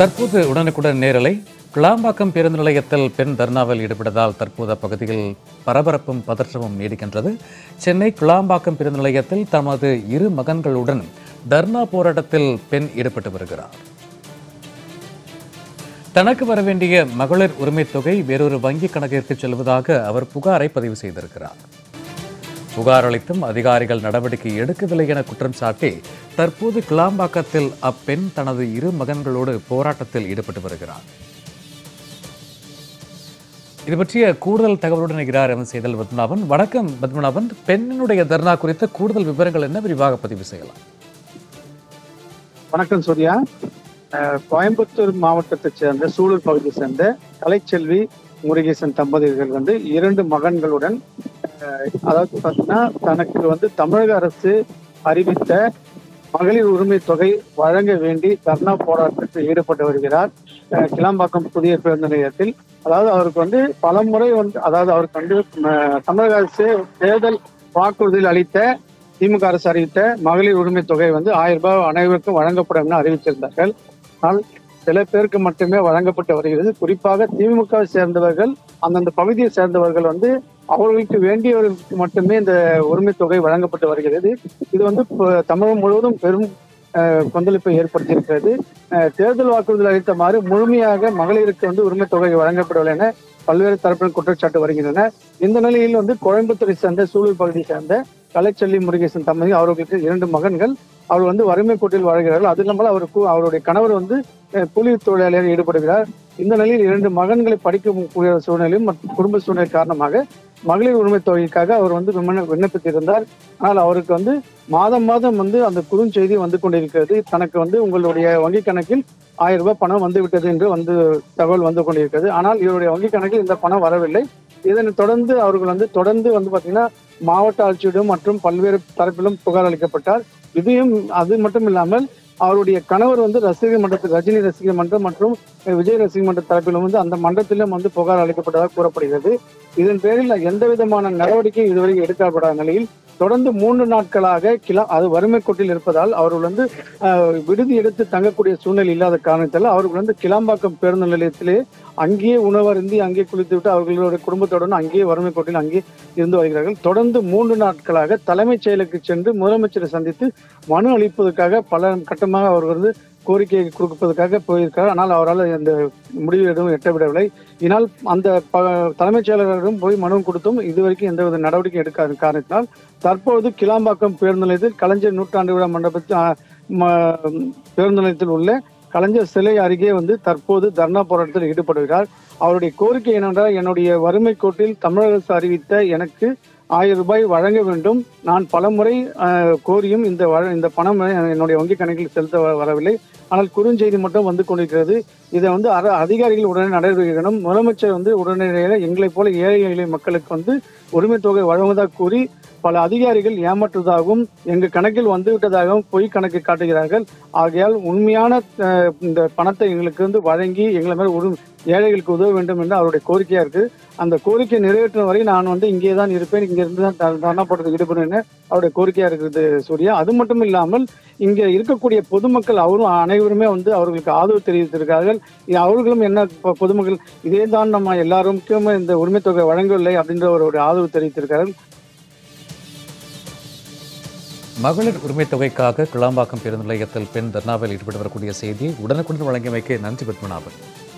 தற்போது உடனுக்குடன் நேரலை கிளாம்பாக்கம் பேருந்து நிலையத்தில் பெண் தர்ணாவில் ஈடுபட்டதால் தற்போது அப்பகுதியில் பரபரப்பும் பதற்றமும் நீடிக்கின்றது சென்னை கிளாம்பாக்கம் பேருந்து நிலையத்தில் தமது இரு மகன்களுடன் தர்ணா போராட்டத்தில் பெண் ஈடுபட்டு வருகிறார் தனக்கு வர வேண்டிய மகளிர் உரிமைத் தொகை வேறொரு வங்கிக் கணக்கிற்கு செல்வதாக அவர் புகாரை பதிவு செய்திருக்கிறார் புகார் அளித்தும் அதிகாரிகள் நடவடிக்கை எடுக்கவில்லை என குற்றம் சாட்டி தற்போது கிளாம்பாக்கத்தில் அப்பெண் தனது இரு மகன்களோடு போராட்டத்தில் ஈடுபட்டு வருகிறார் இது பற்றிய கூடுதல் தகவலுடன் இருக்கிறார் எமது செய்தல் பத்மநாபன் வணக்கம் பத்மநாபன் பெண்ணினுடைய தர்ணா குறித்த கூடுதல் விவரங்கள் என்ன விரிவாக பதிவு செய்யலாம் வணக்கம் சூர்யா அஹ், கோயம்புத்தூர் மாவட்டத்தைச் சேர்ந்த சூலூர் பகுதியை சேர்ந்த கலைச்செல்வி முருகேசன் தம்பதியர்கள் வந்து இரண்டு மகன்களுடன் அஹ், அதாவது பார்த்தீங்கன்னா தனக்கு வந்து தமிழக அரசு அறிவித்த மகளிர் உரிமை தொகை வழங்க வேண்டி தர்ணா போராட்டத்தில் ஈடுபட்டு வருகிறார் அஹ், கிளாம்பாக்கம் புதிய பேருந்து நிலையத்தில் அதாவது அவருக்கு வந்து பலமுறை வந்து அதாவது அவருக்கு வந்து அஹ், தமிழக அரசு தேர்தல் வாக்குறுதியில் அளித்த திமுக அரசு அறிவித்த மகளிர் உரிமை தொகை வந்து ஆயிரம் ரூபாய் அனைவருக்கும் வழங்கப்படும் என அறிவிச்சிருந்தார்கள் ஆனால் சில பேருக்கு மட்டுமே வழங்கப்பட்டு வருகிறது குறிப்பாக திமுகவை சேர்ந்தவர்கள் அந்தந்த பகுதியை சேர்ந்தவர்கள் வந்து அவர்களுக்கு வேண்டியவர்களுக்கு மட்டுமே இந்த உரிமை தொகை வழங்கப்பட்டு வருகிறது இது வந்து இப்ப தமிழகம் முழுவதும் பெரும் அஹ், கொந்தளிப்பை ஏற்படுத்தியிருக்கிறது அஹ், தேர்தல் வாக்குறுதியில் அளித்தமாறு முழுமையாக மகளிருக்கு வந்து உரிமை தொகை வழங்கப்படவில்லை என பல்வேறு தரப்பினர் குற்றச்சாட்டு வருகின்றன இந்த நிலையில் வந்து கோயம்புத்தூரை சேர்ந்த சூலூர் பகுதியை சேர்ந்த கலைச்செல்வி முருகேசன் தம்பதி அவர்களுக்கு இரண்டு மகன்கள் அவர் வந்து வறுமை கோட்டில் வாழ்கிறார்கள் அது இல்லாமல் அவருக்கு அவருடைய கணவர் வந்து அஹ், கூலி தொழிலாளியாக ஈடுபடுகிறார் இந்த நிலையில் இரண்டு மகன்களை படிக்கக்கூடிய சூழ்நிலையும் மற்றும் குடும்ப சூழ்நிலை காரணமாக மகளிர் உரிமை தொகைக்காக அவர் வந்து விமன- விண்ணப்பித்திருந்தார் ஆனால் அவருக்கு வந்து மாதம் மாதம் வந்து அந்த குறுஞ்செய்தி வந்து கொண்டிருக்கிறது தனக்கு வந்து உங்களுடைய வங்கி கணக்கில் ஆயிரம் ரூபாய் பணம் வந்து விட்டது என்று வந்து தகவல் வந்து கொண்டிருக்கிறது ஆனால் இவருடைய வங்கி கணக்கில் இந்த பணம் வரவில்லை இதனை தொடர்ந்து அவர்கள் வந்து தொடர்ந்து வந்து பாத்தீங்கன்னா மாவட்ட ஆட்சியிடம் மற்றும் பல்வேறு தரப்பிலும் புகார் அளிக்கப்பட்டார் இதையும் அது மட்டும் இல்லாமல் அவருடைய கணவர் வந்து ரசிகர் மன்றத்தில் ரஜினி ரசிகர் மன்றம் மற்றும் விஜய் ரசிகர் மன்ற தரப்பிலும் வந்து அந்த மன்றத்திலும் வந்து புகார் அளிக்கப்பட்டதாக கூறப்படுகிறது இதன் பேரில் எந்த விதமான நடவடிக்கை இதுவரை எடுக்கப்படாத நிலையில் தொடர்ந்து மூன்று நாட்களாக கிளா அது வறுமை கோட்டில் இருப்பதால் அவர்கள் வந்து அஹ், விடுதி எடுத்து தங்கக்கூடிய சூழ்நிலை இல்லாத காரணத்தால் அவர்கள் வந்து கிளாம்பாக்கம் பேருந்து நிலையத்திலே அங்கேயே உணவருந்தி அங்கேயே குளித்துவிட்டு அவர்களுடைய குடும்பத்துடன் அங்கேயே வறுமை கோட்டில் அங்கேயே இருந்து வருகிறார்கள் தொடர்ந்து மூன்று நாட்களாக தலைமைச் செயலுக்கு சென்று முதலமைச்சரை சந்தித்து மனு அளிப்பதற்காக பல கட்டமாக அவர் வந்து கோரிக்கையை கொடுப்பதற்காக போயிருக்கார் ஆனால் அவரால் அந்த முடிவு எதுவும் எட்டவிடவில்லை இதனால் அந்த ப- தலைமைச் செயலரிடம் போய் மனு கொடுத்தும் இதுவரைக்கும் எந்தவித நடவடிக்கை எடுக்காத காரணத்தினால் தற்போது கிளாம்பாக்கம் பேருந்து நிலையத்தில் கலைஞர் நூற்றாண்டு விழா மண்டபத்தில் ஆ, ம- பேருந்து நிலையத்தில் உள்ள கலைஞர் சிலை அருகே வந்து தற்போது தர்ணா போராட்டத்தில் ஈடுபடுகிறார் அவருடைய கோரிக்கை என்னென்றால் என்னுடைய வறுமை கோட்டில் தமிழக அரசு அறிவித்த எனக்கு ஆயிரம் ரூபாய் வழங்க வேண்டும் நான் பலமுறை அஹ், கோரியும் இந்த வழ- இந்த பணம் என்னுடைய வங்கி கணக்கில் செலுத்த வ- வரவில்லை ஆனால் குறுஞ்செய்தி மட்டும் வந்து கொண்டிருக்கிறது இதை வந்து அர- அதிகாரிகள் உடனே நடவடிக்கை எடுக்கணும் முதலமைச்சர் வந்து உடனடியாக எங்களைப் போல ஏழை எளிய மக்களுக்கு வந்து உரிமை தொகை வழங்குவதாக கூறி பல அதிகாரிகள் ஏமாற்றுவதாகவும் எங்க கணக்கில் வந்து விட்டதாகவும் பொய் கணக்கு காட்டுகிறார்கள் ஆகையால் உண்மையான அஹ், இந்த பணத்தை எங்களுக்கு வந்து வழங்கி எங்களை மாதிரி ஒரு ஏழைகளுக்கு உதவ வேண்டும் என்று அவருடைய கோரிக்கையா இருக்கு அந்த கோரிக்கை நிறைவேற்றும் வரை நான் வந்து இங்கே தான் இருப்பேன் இங்க இருந்து தான் த- தர்ணா போட்டதுக்கு ஈடுபடுவேன் அவருடைய கோரிக்கையா இருக்குது சூர்யா அது மட்டும் இல்லாமல் இங்க இருக்கக்கூடிய பொதுமக்கள் அவரும் அனைவருமே வந்து அவர்களுக்கு ஆதரவு தெரிவித்திருக்கிறார்கள் இது அவர்களும் என்ன பொ- பொதுமக்கள் இதே தான் நம்ம எல்லாருக்கும் இந்த உரிமை தொகை வழங்கவில்லை அப்படின்ற ஒரு ஆதரவு தெரிவித்திருக்கிறார்கள் மகளிர் உரிமைத் தொகைக்காக கிளாம்பாக்கம் பேருந்து நிலையத்தில் பெண் தர்ணாவில் ஈடுபட்டு வரக்கூடிய செய்தியை உடனுக்குடன் வழங்கியமைக்கு நன்றி பத்மநாபன்